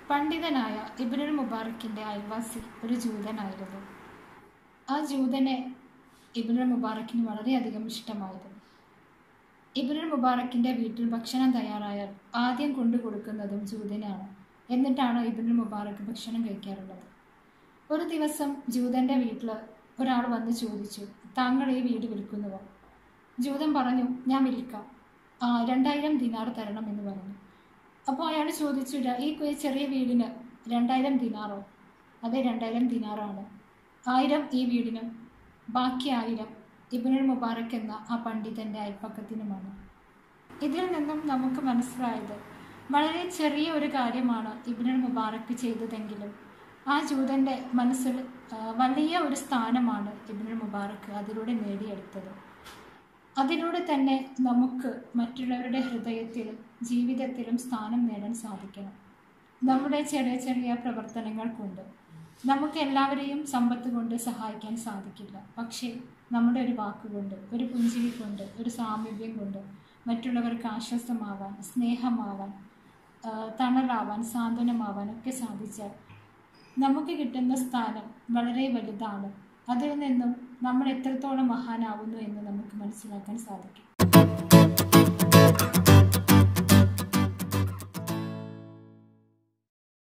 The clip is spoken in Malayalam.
പണ്ഡിതനായ ഇബ്നുൽ മുബാറക്കിന്റെ അയൽവാസി ഒരു ജൂതനായിരുന്നു ആ ജൂതനെ ഇബ്നുൽ മുബാറക്കിന് വളരെയധികം ഇഷ്ടമായിരുന്നു ഇബ്നുൽ മുബാറക്കിന്റെ വീട്ടിൽ ഭക്ഷണം തയ്യാറായാൽ ആദ്യം കൊണ്ടു കൊടുക്കുന്നതും ജൂതനാണ് എന്നിട്ടാണ് ഇബ്നുൽ മുബാറക്ക് ഭക്ഷണം കഴിക്കാറുള്ളത് ഒരു ദിവസം ജൂതന്റെ വീട്ടിൽ ഒരാൾ വന്ന് ചോദിച്ചു താങ്കൾ ഈ വീട് വിൽക്കുന്നുവോ ജൂതൻ പറഞ്ഞു ഞാൻ വിൽക്കാം ആ രണ്ടായിരം ദിനാർ തരണം എന്ന് പറഞ്ഞു അപ്പോൾ അയാൾ ചോദിച്ചു "ര- ഈ കു- ചെറിയ വീടിന് രണ്ടായിരം ദിനാറോ അതെ രണ്ടായിരം ദിനാറാണ് ആയിരം ഈ വീടിനും ബാക്കി ആയിരം ഇബിനുൽ മുബാറക്ക് എന്ന ആ പണ്ഡിതന്റെ അയൽപ്പക്കത്തിനുമാണ് ഇതിൽ നിന്നും നമുക്ക് മനസ്സിലായത് വളരെ ചെറിയ ഒരു കാര്യമാണ് ഇബിനുൽ മുബാറക്ക് ചെയ്തതെങ്കിലും ആ ജൂതന്റെ മനസ്സിൽ ആ, വലിയ ഒരു സ്ഥാനമാണ് ഇബിനുൽ മുബാറക്ക് അതിലൂടെ നേടിയെടുത്തത് അതിലൂടെ തന്നെ നമുക്ക് മറ്റുള്ളവരുടെ ഹൃദയത്തിലും ജീവിതത്തിലും സ്ഥാനം നേടാൻ സാധിക്കണം നമ്മുടെ ചെറിയ ചെറിയ പ്രവർത്തനങ്ങൾ കൊണ്ട് നമുക്ക് എല്ലാവരെയും സമ്പത്ത് കൊണ്ട് സഹായിക്കാൻ സാധിക്കില്ല പക്ഷേ നമ്മുടെ ഒരു വാക്കുകൊണ്ട് ഒരു പുഞ്ചിരി കൊണ്ട് ഒരു സാമീപ്യം കൊണ്ട് മറ്റുള്ളവർക്ക് ആശ്വാസമാവാൻ സ്നേഹമാവാൻ ആ, തണലാവാൻ സാന്ത്വനമാവാൻ ഒക്കെ സാധിച്ചാൽ നമുക്ക് കിട്ടുന്ന സ്ഥാനം വളരെ വലുതാണ് അതിൽ നിന്നും നമ്മൾ എത്രത്തോളം മഹാനാവുന്നു എന്ന് നമുക്ക് മനസ്സിലാക്കാൻ സാധിക്കും